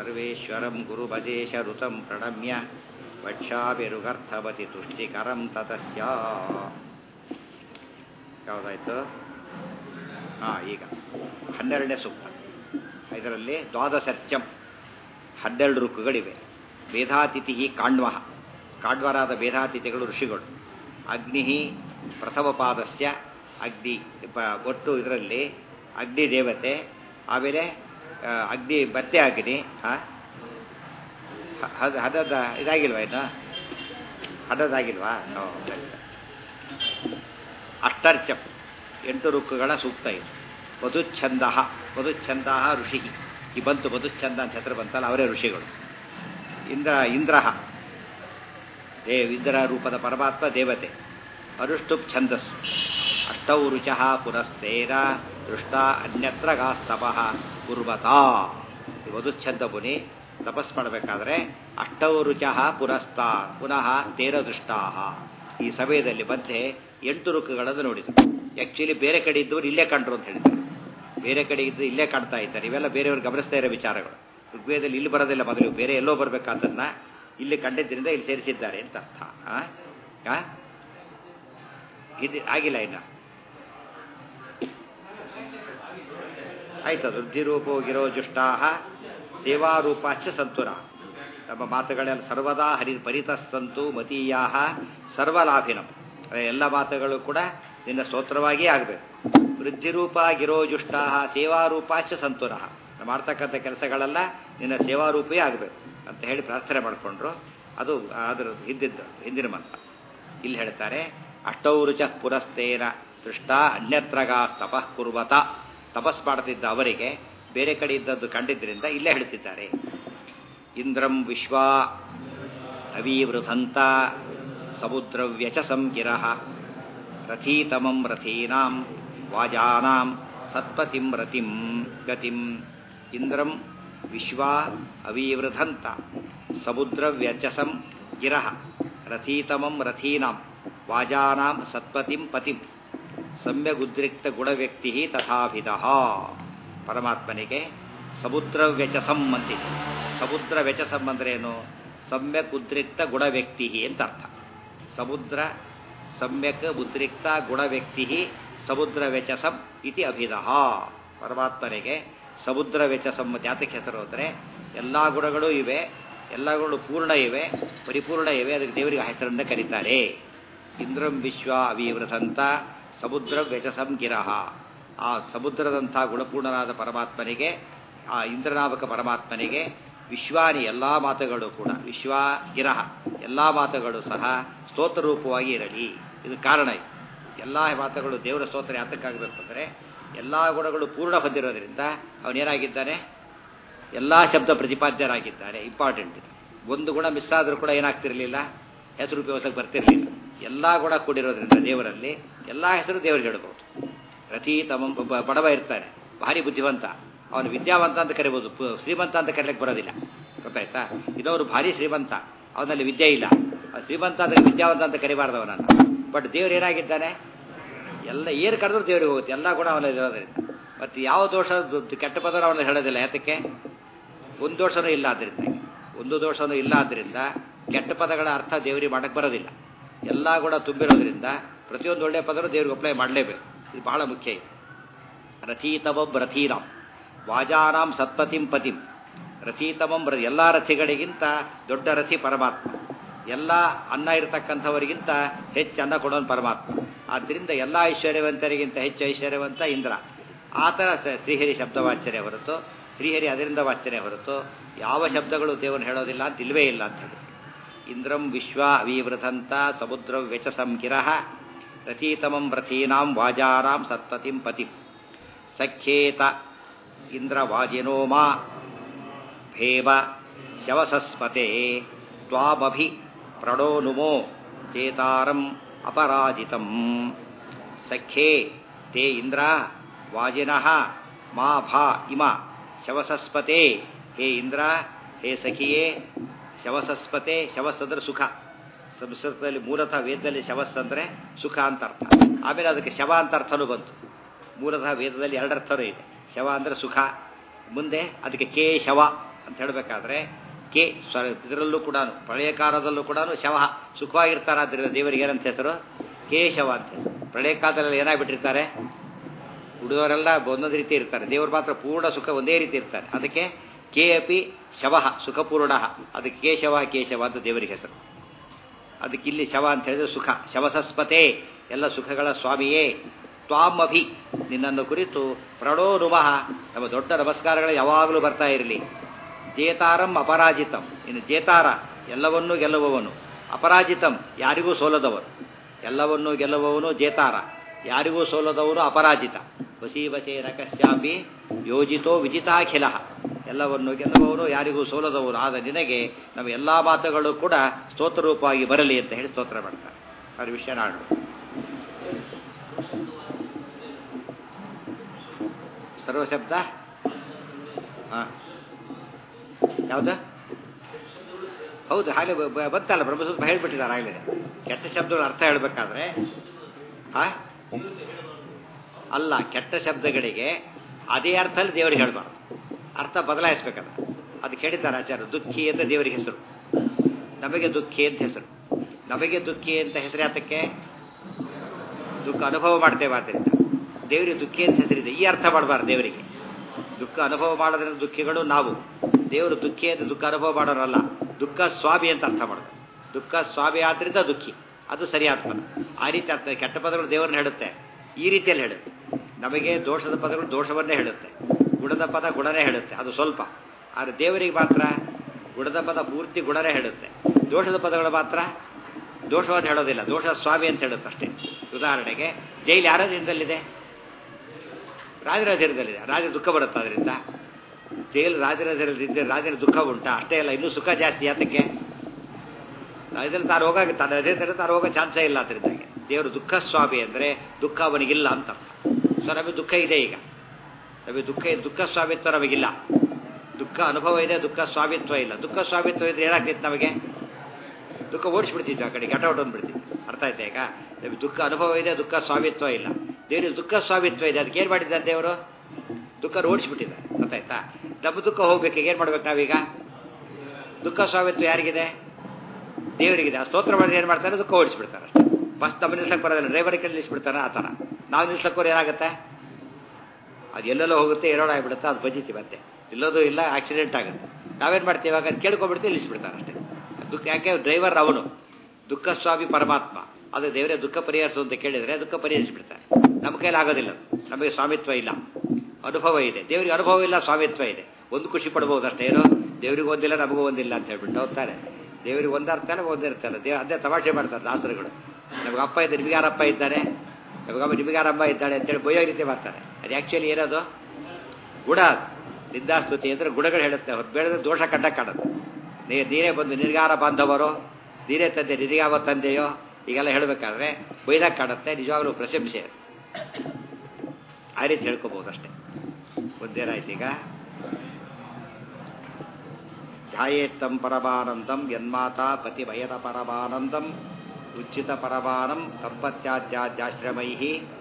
ಸರ್ವೇಶ್ವರಂ ಗುರುಭಜೇಶ ಋತಂ ಪ್ರಣಮ್ಯ ವಕ್ಷಾಭಿರುಗರ್ಥವತಿ ತುಷ್ಟಿಕರಂ ತತಸ್ಯ ಯಾವುದಾಯ್ತು ಹಾಂ ಈಗ ಹನ್ನೆರಡನೇ ಸೂಕ್ತ ಇದರಲ್ಲಿ ದ್ವಾದಶರ್ಚಂ ಹನ್ನೆರಡು ರುಕ್ಕುಗಳಿವೆ ವೇದಾತಿಥಿ ಕಾಣ್ವ ಕಾಣ್ವರಾದ ವೇದಾತಿಥಿಗಳು ಋಷಿಗಳು ಅಗ್ನಿ ಪ್ರಥಮ ಪಾದಸ್ಯ ಅಗ್ನಿ ಪ- ಒಟ್ಟು ಇದರಲ್ಲಿ ಅಗ್ನಿ ದೇವತೆ ಆಮೇಲೆ ಆ, ಅಗ್ನಿ ಮತ್ತೆ ಅಗ್ನಿ ಹಾಂ ಹದದ ಇದಾಗಿಲ್ವಾ ಇನ್ನು ಹದದಾಗಿಲ್ವಾ ಹೋ, ಸರಿ ಸರಿ. ಅಷ್ಟರ್ಚಂ ಎಂಟು ರುಕ್ಕುಗಳ ಸೂಕ್ತ ಇದು ಮಧುಚ್ಛಂದ ಮಧುಚ್ಛಂದ ಋಷಿ ಈ ಬಂತು ಮಧುಚ್ಛಂದ ಅಂತ ಹೆಸರು ಬಂತಲ್ಲ ಅವರೇ ಋಷಿಗಳು ಇಂದ್ರ ಇಂದ್ರ ದೇ ಇಂದ್ರ ರೂಪದ ಪರಮಾತ್ಮ ದೇವತೆ ಅನುಷ್ಟುಪ್ ಛಂದಸ್ಸು ಅಷ್ಟೌ ರುಚಃ ಪುರಸ್ತೇನ ದೃಷ್ಟ ಅನ್ಯತ್ರ ಗಾಸ್ತಪಃ ಕುರ್ವತಾ ಈ ಮಧುಚ್ಛಂದ ಮುನಿ ತಪಸ್ ಮಾಡಬೇಕಾದ್ರೆ ಅಷ್ಟೌ ರುಚಃ ಪುರಸ್ತಾ ಪುನಃ ತೇರ ದೃಷ್ಟಾಹ ಈ ಸಮಯದಲ್ಲಿ ಮಧ್ಯೆ ಎಂಟು ರುಕ್ಕುಗಳನ್ನು ನೋಡಿದ್ರು ಆಕ್ಚುಲಿ ಬೇರೆ ಕಡೆ ಇದ್ದವರು ಇಲ್ಲೇ ಕಂಡ್ರು ಅಂತ ಹೇಳಿದ್ರು ಬೇರೆ ಕಡೆ ಇದ್ದು ಇಲ್ಲೇ ಕಾಣ್ತಾ ಇದ್ದಾರೆ ಇವೆಲ್ಲ ಬೇರೆಯವ್ರು ಗಮನಿಸ್ತಾ ಇರೋ ವಿಚಾರಗಳು ಋಗ್ವೇದದಲ್ಲಿ ಇಲ್ಲಿ ಬರೋದಿಲ್ಲ ಮೊದಲು ಬೇರೆ ಎಲ್ಲೋ ಬರಬೇಕಾದನ್ನ ಇಲ್ಲಿ ಕಂಡಿದ್ದರಿಂದ ಇಲ್ಲಿ ಸೇರಿಸಿದ್ದಾರೆ ಅಂತ ಅರ್ಥ ಆ? ಆ? ಇದು ಆಗಿಲ್ಲ ಇನ್ನ ಆಯ್ತು ವೃದ್ಧಿರೂಪೋ ಗಿರೋ ಜುಷ್ಟಾಹ ಸೇವಾರೂಪಾಚ ಸಂತುರ ನಮ್ಮ ಮಾತುಗಳೆಲ್ಲ ಸರ್ವದಾ ಹರಿ ಪರಿತಸ್ಸಂತು ಮತೀಯಾಹ ಸರ್ವಲಾಭಿನಂ ಅದೇ ಎಲ್ಲ ಮಾತುಗಳು ಕೂಡ ನಿನ್ನ ಸ್ತೋತ್ರವಾಗಿಯೇ ಆಗಬೇಕು ವೃದ್ಧಿರೂಪ ಗಿರೋ ಜುಷ್ಟಾಹ ಸೇವಾರೂಪಾಚ ಸಂತುರ ಮಾಡ್ತಕ್ಕಂಥ ಕೆಲಸಗಳೆಲ್ಲ ನಿನ್ನ ಸೇವಾರೂಪೇ ಆಗಬೇಕು ಅಂತ ಹೇಳಿ ಪ್ರಾರ್ಥನೆ ಮಾಡಿಕೊಂಡ್ರು ಅದು ಅದರ ಹಿಂದಿದ್ದು ಹಿಂದಿನ ಮಂತ್ರ ಇಲ್ಲಿ ಹೇಳ್ತಾರೆ ಅಷ್ಟೌರುಚ ಪುರಸ್ತೇನ ದೃಷ್ಟ ಅನ್ಯತ್ರಗಾ ತಪಃ ಕುರ್ವತ ತಪಸ್ ಮಾಡ್ತಿದ್ದ ಅವರಿಗೆ ಬೇರೆ ಕಡೆ ಇದ್ದದ್ದು ಕಂಡಿದ್ದರಿಂದ ಇಲ್ಲೇ ಹೇಳ್ತಿದ್ದಾರೆ ಇಂದ್ರಂ ವಿಶ್ವ ಅವೀವೃಧಂತ ಸಮುದ್ರವ್ಯಚಸಂ ಗಿರಃ ರಥೀತಮಂ ರಥೀನಾಂ ವಾಜಾನಾಂ ಸತ್ಪತಿಂ ರತಿಂ ಗತಿಂ ಇಂದ್ರಂ ವಿಶ್ವ ಅವೀವೃಧಂತ ಸಮುದ್ರವ್ಯಚಸಂ ಗಿರಃ ರಥೀತಮಂ ರಥೀನಾಂ ವಾಜಾನಾಂ ಸತ್ಪತಿಂ ಪತಿಂ ಸಮ್ಯಗುದ್ರಿಕ್ತ ಗುಣವ್ಯಕ್ತಿ ತಥಾಭಿಧ ಪರಮಾತ್ಮನಿಗೆ ಸಮುದ್ರ ವ್ಯಚಸಂ ಅಂತಿದೆ ಸಮುದ್ರ ವ್ಯಚಸಂ ಅಂದ್ರೆ ಏನು ಸಮ್ಯಕ್ ಉದ್ರಿಕ್ತ ಗುಣವ್ಯಕ್ತಿ ಅಂತ ಅರ್ಥ ಸಮುದ್ರ ಸಮ್ಯಕ್ ಉದ್ರಿಕ್ತ ಗುಣವ್ಯಕ್ತಿ ಸಮುದ್ರ ವ್ಯಚಸಂ ಇತಿ ಅಭಿಧ ಪರಮಾತ್ಮನಿಗೆ ಸಮುದ್ರ ವ್ಯಚಸಂ ಜಾತಕ್ಕೆ ಹೆಸರು ಅಂದರೆ ಎಲ್ಲ ಗುಣಗಳು ಇವೆ ಎಲ್ಲ ಗುಣಗಳು ಪೂರ್ಣ ಇವೆ ಪರಿಪೂರ್ಣ ಇವೆ ಅದಕ್ಕೆ ದೇವರಿಗೆ ಆ ಹೆಸರನ್ನ ಕರೀತಾರೆ ಇಂದ್ರಂ ವಿಶ್ವ ಅವಿವೃತಂತ ಸಮುದ್ರ ವ್ಯಚಸಂ ಗಿರಹ ಆ ಸಮುದ್ರದಂಥ ಗುಣಪೂರ್ಣನಾದ ಪರಮಾತ್ಮನಿಗೆ ಆ ಇಂದ್ರನಾಮಕ ಪರಮಾತ್ಮನಿಗೆ ವಿಶ್ವಾನಿ ಎಲ್ಲ ಮಾತುಗಳು ಕೂಡ ವಿಶ್ವ ಗಿರಹ ಎಲ್ಲ ಮಾತುಗಳು ಸಹ ಸ್ತೋತ್ರ ರೂಪವಾಗಿ ಇರಲಿ ಇದು ಕಾರಣ ಇದು ಎಲ್ಲ ಮಾತುಗಳು ದೇವರ ಸ್ತೋತ್ರ ಯಾತಕ್ಕಾಗಬೇಕು ಅಂದರೆ ಎಲ್ಲ ಗುಣಗಳು ಪೂರ್ಣ ಹೊಂದಿರೋದ್ರಿಂದ ಅವನೇನಾಗಿದ್ದಾನೆ ಎಲ್ಲ ಶಬ್ದ ಪ್ರತಿಪಾದ್ಯರಾಗಿದ್ದಾರೆ ಇಂಪಾರ್ಟೆಂಟ್ ಇದು ಒಂದು ಗುಣ ಮಿಸ್ ಆದರೂ ಕೂಡ ಏನಾಗ್ತಿರಲಿಲ್ಲ ಹೆಸರು ಉಪಯೋಗಕ್ಕೆ ಬರ್ತಿರಲಿಲ್ಲ ಎಲ್ಲ ಗುಣ ಕೂಡಿರೋದ್ರಿಂದ ದೇವರಲ್ಲಿ ಎಲ್ಲ ಹೆಸರು ದೇವರಿಗೆ ಹೇಳ್ಬೋದು ರಥಿ ತಮ್ಮ ಒಬ್ಬ ಬಡವ ಇರ್ತಾನೆ ಭಾರಿ ಬುದ್ಧಿವಂತ ಅವನು ವಿದ್ಯಾವಂತ ಅಂತ ಕರಿಬೋದು ಪು- ಶ್ರೀಮಂತ ಅಂತ ಕರೀಲಿಕ್ಕೆ ಬರೋದಿಲ್ಲ ಗೊತ್ತಾಯ್ತಾ ಇದವರು ಭಾರಿ ಶ್ರೀಮಂತ ಅವನಲ್ಲಿ ವಿದ್ಯೆ ಇಲ್ಲ ಆ ಶ್ರೀಮಂತ ಅಂದ್ರೆ ವಿದ್ಯಾವಂತ ಅಂತ ಕರಿಬಾರ್ದು ಅವನನ್ನು ಬಟ್ ದೇವ್ರು ಏನಾಗಿದ್ದಾನೆ ಎಲ್ಲ ಏನು ಕರೆದ್ರೂ ದೇವರಿಗೆ ಹೋಗುತ್ತೆ ಎಲ್ಲ ಗುಣ ಅವನಲ್ಲಿ ಇರೋದ್ರಿಂದ ಮತ್ತು ಯಾವ ದೋಷ ದು- ಕೆಟ್ಟ ಪದ ಅವನಲ್ಲಿ ಹೇಳೋದಿಲ್ಲ ಯಾತಕ್ಕೆ ಒಂದು ದೋಷನೂ ಇಲ್ಲ ಆದ್ದರಿಂದ ಒಂದು ದೋಷನೂ ಇಲ್ಲ ಆದ್ದರಿಂದ ಕೆಟ್ಟ ಪದಗಳ ಅರ್ಥ ದೇವರಿಗೆ ಮಾಡಕ್ಕೆ ಬರೋದಿಲ್ಲ ಎಲ್ಲ ಗುಣ ತುಂಬಿರೋದ್ರಿಂದ ಪ್ರತಿಯೊಂದು ಒಳ್ಳೆಯ ಪದರು ದೇವ್ರಿಗೆ ಅಪ್ಲೈ ಮಾಡಲೇಬೇಕು ಇದು ಬಹಳ ಮುಖ್ಯ ಇದು ರಥೀತಮಂ ರಥೀರಾಮ್ ವಾಜಾನಾಂ ಸತ್ಪತಿಂ ಪತಿಂ ರಥೀತಮಂ ರ ಎಲ್ಲ ರಥಿಗಳಿಗಿಂತ ದೊಡ್ಡ ರಥಿ ಪರಮಾತ್ಮ ಎಲ್ಲ ಅನ್ನ ಇರತಕ್ಕಂಥವರಿಗಿಂತ ಹೆಚ್ಚು ಅನ್ನ ಕೊಡೋನು ಪರಮಾತ್ಮ ಆದ್ದರಿಂದ ಎಲ್ಲ ಐಶ್ವರ್ಯವಂತರಿಗಿಂತ ಹೆಚ್ಚು ಐಶ್ವರ್ಯವಂತ ಇಂದ್ರ ಆ ಥರ ಸ- ಶ್ರೀಹರಿ ಶಬ್ದವಾಚನೆ ಹೊರತು ಶ್ರೀಹರಿ ಅದರಿಂದ ವಾಚನೆ ಹೊರತು ಯಾವ ಶಬ್ದಗಳು ದೇವನು ಹೇಳೋದಿಲ್ಲ ಅಂತ ಇಲ್ವೇ ಇಲ್ಲ ಅಂತ ಹೇಳಿ ಇಂದ್ರಂ ವಿಶ್ವ ಅವೀವೃತಂತ ಸಮುದ್ರ ವ್ಯಚಸಂ ಗಿರಃ ರಥೀತಮಂ ರಥೀನಾಂ ವಾಜಾನಾಂ ಸತ್ಪತಿಂ ಪತಿಂ ಸಖ್ಯೇತ ಇಂದ್ರವಾಜಿನೋ ಮಾ ಭೇವ ಶವಸಸ್ಪತೆ ತ್ವಾಮಭಿ ಪ್ರಣೋನುಮೋ ಚೇತಾರಂ ಅಪರಾಜಿತಂ ಸಖ್ಯೇ ತೇ ಇಂದ್ರ ವಾಜಿನಃ ಮಾ ಭಾ ಇಮ ಶವಸಸ್ಪತೆ ಹೇ ಇಂದ್ರ ಹೇ ಸಖಿಯೇ ಶವಸಸ್ಪತೆ ಶವಸ್ ಅಂದ್ರೆ ಸುಖ ಸಂಸ್ಕೃತದಲ್ಲಿ ಮೂಲತಃ ವೇದದಲ್ಲಿ ಶವಸ್ ಅಂದ್ರೆ ಸುಖ ಅಂತ ಅರ್ಥ ಆಮೇಲೆ ಅದಕ್ಕೆ ಶವ ಅಂತ ಅರ್ಥನೂ ಬಂತು ಮೂಲತಃ ವೇದದಲ್ಲಿ ಎರಡರ್ಥನೂ ಇದೆ ಶವ ಅಂದ್ರೆ ಸುಖ ಮುಂದೆ ಅದಕ್ಕೆ ಕೇ ಶವ ಅಂತ ಹೇಳಬೇಕಾದ್ರೆ ಕೆ ಸ್ವ ಇದರಲ್ಲೂ ಕೂಡ ಪ್ರಳಯ ಕಾಲದಲ್ಲೂ ಕೂಡ ಶವ ಸುಖವಾಗಿರ್ತಾರಾದ್ರಿಂದ ದೇವರಿಗೆ ಏನಂತ ಹೆಸರು ಕೇಶವ ಅಂತ ಹೆಸರು. ಪ್ರಳಯ ಕಾಲದಲ್ಲಿ ಏನಾಗ್ಬಿಟ್ಟಿರ್ತಾರೆ ಉಳಿದವರೆಲ್ಲ ಒಂದೊಂದು ರೀತಿ ಇರ್ತಾರೆ ದೇವರು ಮಾತ್ರ ಪೂರ್ಣ ಸುಖ ಒಂದೇ ರೀತಿ ಇರ್ತಾರೆ ಅದಕ್ಕೆ ಕೆ ಅಪಿ ಶವ ಸುಖಪೂರ್ಣ ಅದಕ್ಕೆ ಕೇಶವ ಕೇಶವ ಅಂತ ದೇವರಿಗೆ ಹೆಸರು ಅದಕ್ಕೆ ಇಲ್ಲಿ ಶವ ಅಂತ ಹೇಳಿದ್ರೆ ಸುಖ ಶವಸಸ್ಪತೆ ಎಲ್ಲ ಸುಖಗಳ ಸ್ವಾಮಿಯೇ ತ್ವಾಮಭಿ ನಿನ್ನನ್ನು ಕುರಿತು ಪ್ರಣೋ ನುಮಃ ನಮ್ಮ ದೊಡ್ಡ ನಮಸ್ಕಾರಗಳು ಯಾವಾಗಲೂ ಬರ್ತಾ ಇರಲಿ ಜೇತಾರಂ ಅಪರಾಜಿತಂ ಇನ್ನು ಜೇತಾರ ಎಲ್ಲವನ್ನೂ ಗೆಲ್ಲುವವನು ಅಪರಾಜಿತಂ ಯಾರಿಗೂ ಸೋಲದವನು ಎಲ್ಲವನ್ನೂ ಗೆಲ್ಲುವವನು ಜೇತಾರ ಯಾರಿಗೂ ಸೋಲದವನು ಅಪರಾಜಿತ ವಸಿ ವಸೇ ನಕಶ್ಯಾಪಿ ಯೋಜಿತೋ ವಿಜಿತಾಖಿಲ ಎಲ್ಲವನ್ನು ಗೆಲ್ಲುವವನು ಯಾರಿಗೂ ಸೋಲದವನು ಆದ ನಿನಗೆ ನಮ್ಮ ಎಲ್ಲ ಮಾತುಗಳು ಕೂಡ ಸ್ತೋತ್ರರೂಪವಾಗಿ ಬರಲಿ ಅಂತ ಹೇಳಿ ಸ್ತೋತ್ರ ಮಾಡ್ತಾರೆ ಅದ್ರ ವಿಷಯ ನಾಡು ಸರ್ವಶಬ್ದ ಹಾಂ ಯಾವ್ದು ಹೌದು ಹಾಗೆ ಬ- ಬ- ಬಂತಲ್ಲ ಬ್ರಹ್ಮಸೂತ್ರ ಹೇಳ್ಬಿಟ್ಟಿದ್ದಾರೆ ಆಗಲೇ ಕೆಟ್ಟ ಶಬ್ದಗಳ ಅರ್ಥ ಹೇಳ್ಬೇಕಾದ್ರೆ ಹಾ ಅಲ್ಲ ಕೆಟ್ಟ ಶಬ್ದಗಳಿಗೆ ಅದೇ ಅರ್ಥದಲ್ಲಿ ದೇವರಿಗೆ ಹೇಳ್ಬಾರ್ದು ಅರ್ಥ ಬದಲಾಯಿಸ್ಬೇಕಲ್ಲ ಅದು ಕೇಳಿದ್ದಾರೆ ಆಚಾರ್ಯ ದುಃಖಿ ಅಂತ ದೇವರಿಗೆ ಹೆಸರು ನಮಗೆ ದುಃಖಿ ಅಂತ ಹೆಸರು ನಮಗೆ ದುಃಖಿ ಅಂತ ಹೆಸರು ಯಾತಕ್ಕೆ ದುಃಖ ಅನುಭವ ಮಾಡ್ತೇವೆ ಆದ್ದರಿಂದ ದೇವರಿಗೆ ದುಃಖಿ ಅಂತ ಹೆಸರಿದೆ ಈ ಅರ್ಥ ಮಾಡಬಾರ್ದು ದೇವರಿಗೆ ದುಃಖ ಅನುಭವ ಮಾಡೋದ್ರಿಂದ ದುಃಖಿಗಳು ನಾವು ದೇವರು ದುಃಖಿ ಅಂತ ದುಃಖ ಅನುಭವ ಮಾಡೋರಲ್ಲ ದುಃಖ ಸ್ವಾಮಿ ಅಂತ ಅರ್ಥ ಮಾಡೋದು ದುಃಖ ಸ್ವಾಮಿ ಆದ್ರಿಂದ ದುಃಖಿ ಅದು ಸರಿಯಾದ ಪದ ಆ ರೀತಿ ಅರ್ಥ ಕೆಟ್ಟ ಪದಗಳು ದೇವರನ್ನ ಹೇಳುತ್ತೆ ಈ ರೀತಿಯಲ್ಲಿ ಹೇಳುತ್ತೆ ನಮಗೆ ದೋಷದ ಪದಗಳು ದೋಷವನ್ನೇ ಹೇಳುತ್ತೆ ಗುಣದ ಪದ ಗುಣನೇ ಹೇಳುತ್ತೆ ಅದು ಸ್ವಲ್ಪ ಆದರೆ ದೇವರಿಗೆ ಮಾತ್ರ ಗುಣದ ಪದ ಪೂರ್ತಿ ಗುಣನೇ ಹೇಳುತ್ತೆ ದೋಷದ ಪದಗಳು ಮಾತ್ರ ದೋಷವನ್ನು ಹೇಳೋದಿಲ್ಲ ದೋಷ ಸ್ವಾಮಿ ಅಂತ ಹೇಳುತ್ತೆ ಅಷ್ಟೇ ಉದಾಹರಣೆಗೆ ಜೈಲು ಯಾರ ದಿನದಲ್ಲಿದೆ ರಾಜರ ಅಧೀನದಲ್ಲಿದೆ ರಾಜ ದುಃಖ ಬರುತ್ತೆ ಅದರಿಂದ ಜೈಲು ರಾಜರ ಅಧೀನದಲ್ಲಿದ್ದರೆ ರಾಜನ ದುಃಖ ಉಂಟಾ ಅಷ್ಟೇ ಅಲ್ಲ ಇನ್ನೂ ಸುಖ ಜಾಸ್ತಿ ಯಾತಕ್ಕೆ ಇದರಲ್ಲಿ ತಾನು ಹೋಗಾಗ ತನ್ನ ಅಧೀನದಲ್ಲಿ ತಾನು ಹೋಗೋ ಚಾನ್ಸೇ ಇಲ್ಲ ಅದರಿಂದಾಗಿ ದೇವರು ದುಃಖ ಸ್ವಾಮಿ ಅಂದರೆ ದುಃಖ ಅವನಿಗಿಲ್ಲ ಅಂತ ಅರ್ಥ ಸೊ ನಮಗೆ ದುಃಖ ಇದೆ ಈಗ ನಮಗೆ ದುಃಖ ದುಃಖ ಸ್ವಾಮಿತ್ವ ನಮಗಿಲ್ಲ ದುಃಖ ಅನುಭವ ಇದೆ ದುಃಖ ಸ್ವಾಮಿತ್ವ ಇಲ್ಲ ದುಃಖ ಸ್ವಾಮಿತ್ವ ಇದ್ರೆ ಏನಾಗ್ತಿತ್ತು ನಮಗೆ ದುಃಖ ಓಡಿಸ್ಬಿಡ್ತಿತ್ತು ಆ ಕಡೆ ಘಟ ಹೊಟ್ಟೊಂದ್ಬಿಡ್ತಿತ್ತು ಅರ್ಥ ಆಯ್ತಾ ಈಗ ನಮಗೆ ದುಃಖ ಅನುಭವ ಇದೆ ದುಃಖ ಸ್ವಾಮಿತ್ವ ಇಲ್ಲ ದೇವರಿಗೆ ದುಃಖ ಸ್ವಾಮಿತ್ವ ಇದೆ ಅದಕ್ಕೆ ಏನು ಮಾಡಿದ್ದಾರೆ ದೇವರು ದುಃಖ ಓಡಿಸ್ಬಿಟ್ಟಿದ್ದಾರೆ ಗೊತ್ತಾಯ್ತಾ ನಮ್ಮ ದುಃಖ ಹೋಗ್ಬೇಕು ಏನು ಮಾಡ್ಬೇಕು ನಾವೀಗ ದುಃಖ ಸ್ವಾಮಿತ್ವ ಯಾರಿಗಿದೆ ದೇವರಿಗಿದೆ ಆ ಸ್ತೋತ್ರ ಮಾಡಿದ್ರೆ ಏನು ಮಾಡ್ತಾರೆ ದುಃಖ ಓಡಿಸ್ಬಿಡ್ತಾರೆ ಅಷ್ಟೇ ಬಸ್ ತಮ್ಮ ನಿಲ್ಸಕ್ಕೆ ಬರೋದಿಲ್ಲ ಡ್ರೈವರ್ ಕಡೆ ನಿಲ್ಲಿಸ್ಬಿಡ್ತಾನೆ ಆ ಥರ ನಾವು ನಿಲ್ಸಕ್ಕೋರು ಏನಾಗುತ್ತೆ ಅದು ಎಲ್ಲೆಲ್ಲೋ ಹೋಗುತ್ತೆ ಏರೋಡ ಆಗಿಬಿಡುತ್ತೆ ಅದು ಬಜಿತಿ ಮತ್ತೆ ಇಲ್ಲೋದು ಇಲ್ಲ ಆಕ್ಸಿಡೆಂಟ್ ಆಗುತ್ತೆ ನಾವೇನು ಮಾಡ್ತೀವಿ ಇವಾಗ ಅದು ಕೇಳ್ಕೊಬಿಡ್ತೀವಿ ನಿಲ್ಲಿಸ್ಬಿಡ್ತಾರೆ ಅಷ್ಟೇ ದುಃಖ ಯಾಕೆ ಡ್ರೈವರ್ ಅವನು ದುಃಖ ಸ್ವಾಮಿ ಪರಮಾತ್ಮ ಅದು ದೇವರೇ ದುಃಖ ಪರಿಹರಿಸು ಅಂತ ಕೇಳಿದರೆ ದುಃಖ ಪರಿಹರಿಸಿಬಿಡ್ತಾರೆ ನಮ್ಮ ಕೈಲಿ ಆಗೋದಿಲ್ಲ ನಮಗೆ ಸ್ವಾಮಿತ್ವ ಇಲ್ಲ ಅನುಭವ ಇದೆ ದೇವರಿಗೆ ಅನುಭವ ಇಲ್ಲ ಸ್ವಾಮಿತ್ವ ಇದೆ ಒಂದು ಖುಷಿ ಪಡ್ಬೋದು ಅಷ್ಟೇ ಏನೋ ದೇವರಿಗೆ ಒಂದಿಲ್ಲ ನಮಗೂ ಒಂದಿಲ್ಲ ಅಂತ ಹೇಳ್ಬಿಟ್ಟು ಹೋಗ್ತಾರೆ ದೇವರಿಗೆ ಒಂದು ಅರ್ಥ ಇಲ್ಲ ಒಂದಿರ್ತಾರೆ ದೇವ ಅದೇ ತಮಾಷೆ ಮಾಡ್ತಾರೆ ದಾಸರುಗಳು ನಮಗೆ ಅಪ್ಪ ಇದ್ದಾರೆ ನಿಮಗೆ ಯಾರಪ್ಪ ಇದ್ದಾರೆ ನಮಗಮ್ಮ ನಿಮಗೆ ಯಾರಮ್ಮ ಇದ್ದಾಳೆ ಅಂತೇಳಿ ಬೊಯ್ಯೋ ರೀತಿ ಮಾಡ್ತಾರೆ ಅದು ಆ್ಯಕ್ಚುಲಿ ಏನದು ಗುಣ ಅದು. ನಿಂದಾಸ್ತುತಿ ಅಂದರೆ ಗುಣಗಳು ಹೇಳುತ್ತೆ ಅವ್ರು ಬೇಡದ್ರೆ ದೋಷ ಕಂಡ ಕಾಣುತ್ತೆ ನೀ ನೀರೇ ಬಂದು ನಿರ್ಗಾರ ಬಾಂಧವರು ನೀರೇ ತಂದೆ ನಿರಿಗಾವ ತಂದೆಯೋ ಈಗೆಲ್ಲ ಹೇಳಬೇಕಾದ್ರೆ ಬೈದಾಗ ಕಾಣುತ್ತೆ ನಿಜವಾಗ್ಲೂ ಪ್ರಶಂಸೆ ಅದು. ಆ ರೀತಿ ಹೇಳ್ಕೋಬಹುದು ಅಷ್ಟೇ ಒಂದೇನಾಯ್ತು ಈಗ ಧ್ಯಾಯೇತ್ತಂ ಪರಮಾನಂದಂ ಯನ್ಮಾತಾ ಪತಿ ಭಯದ ಪರಮಾನಂದಂ ಉಚ್ಚಿತ ಪರಮಾನಂ ದಂಪತ್ಯಾದ್ಯಾಶ್ರಮೈ